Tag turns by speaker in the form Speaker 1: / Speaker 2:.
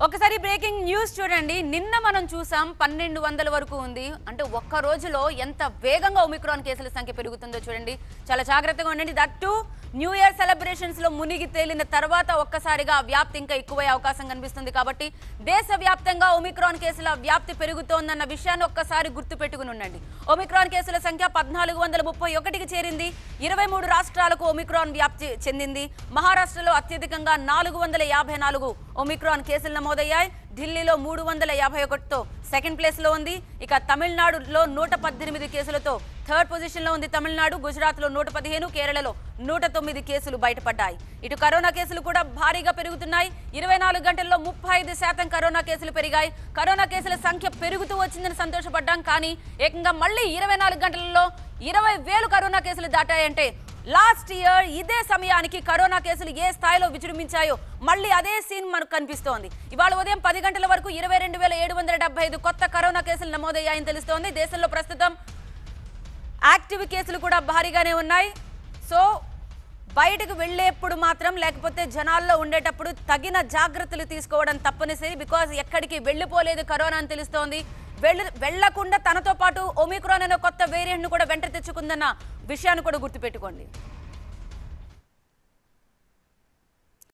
Speaker 1: ఒకసారి breaking news చూడండి నిన్న మనం చూసాం పన్నెండు వందల వరకు ఉంది అంటే ఒక్క రోజులో ఎంత వేగంగా ఒమిక్రాన్ కేసుల సంఖ్య పెరుగుతుందో చూడండి చాలా జాగ్రత్తగా ఉండండి that to new year celebrations లో మునిగి తేలిన తర్వాత ఒక్కసారిగా ఆ వ్యాప్తి ఇంకా ఎక్కువయ్యే అవకాశం కనిపిస్తుంది కాబట్టి దేశవ్యాప్తంగా ఒమిక్రాన్ కేసుల వ్యాప్తి పెరుగుతోందన్న విషయాన్ని ఒక్కసారి గుర్తు పెట్టుకుని ఉండండి ఒమిక్రాన్ కేసుల సంఖ్య పద్నాలుగు వందల ముప్పై ఒకటికి చేరింది ఇరవై మూడు రాష్ట్రాలకు ఒమిక్రాన్ వ్యాప్తి చెందింది మహారాష్ట్రలో అత్యధికంగా నాలుగు వందల యాభై నాలుగు ఒమిక్రాన్ కేసులు నమోదయ్యాయి ఢిల్లీలో మూడు వందల యాభై ఒకటితో సెకండ్ ప్లేస్ లో ఉంది ఇక తమిళనాడులో నూట పద్దెనిమిది కేసులతో థర్డ్ పొజిషన్ లో ఉంది తమిళనాడు గుజరాత్ లో నూట పదిహేను కేరళలో నూట తొమ్మిది కేసులు బయటపడ్డాయి ఇటు కరోనా కేసులు కూడా భారీగా పెరుగుతున్నాయి ఇరవై నాలుగు గంటల్లో ముప్పై ఐదు శాతం కరోనా కేసులు పెరిగాయి కరోనా కేసుల సంఖ్య పెరుగుతూ వచ్చిందని సంతోషపడ్డాం కానీ ఏకంగా మళ్ళీ ఇరవై నాలుగు గంటలలో ఇరవై వేలు కరోనా కేసులు దాటాయంటే లాస్ట్ ఇయర్ ఇదే సమయానికి కరోనా కేసులు ఏ స్థాయిలో విజృంభించాయో మళ్ళీ అదే సీన్ మనకు కనిపిస్తోంది ఇవాళ ఉదయం పది గంటల వరకు ఇరవై రెండు వేల ఏడు వందల డెబ్బై ఐదు కొత్త కరోనా కేసులు నమోదయ్యాయని తెలుస్తోంది దేశంలో ప్రస్తుతం యాక్టివ్ కేసులు కూడా భారీగానే ఉన్నాయి సో బయటకు వెళ్ళేప్పుడు మాత్రం లేకపోతే జనాల్లో ఉండేటప్పుడు తగిన జాగ్రత్తలు తీసుకోవడం తప్పనిసరి బికాజ్ ఎక్కడికి వెళ్ళిపోలేదు కరోనా అని తెలుస్తోంది వెళ్ళ వెళ్లకుండా తనతో పాటు ఒమిక్రాన్ అనే కొత్త వేరియంట్ ను కూడా వెంట తెచ్చుకుందన్న విషయాన్ని కూడా గుర్తుపెట్టుకోండి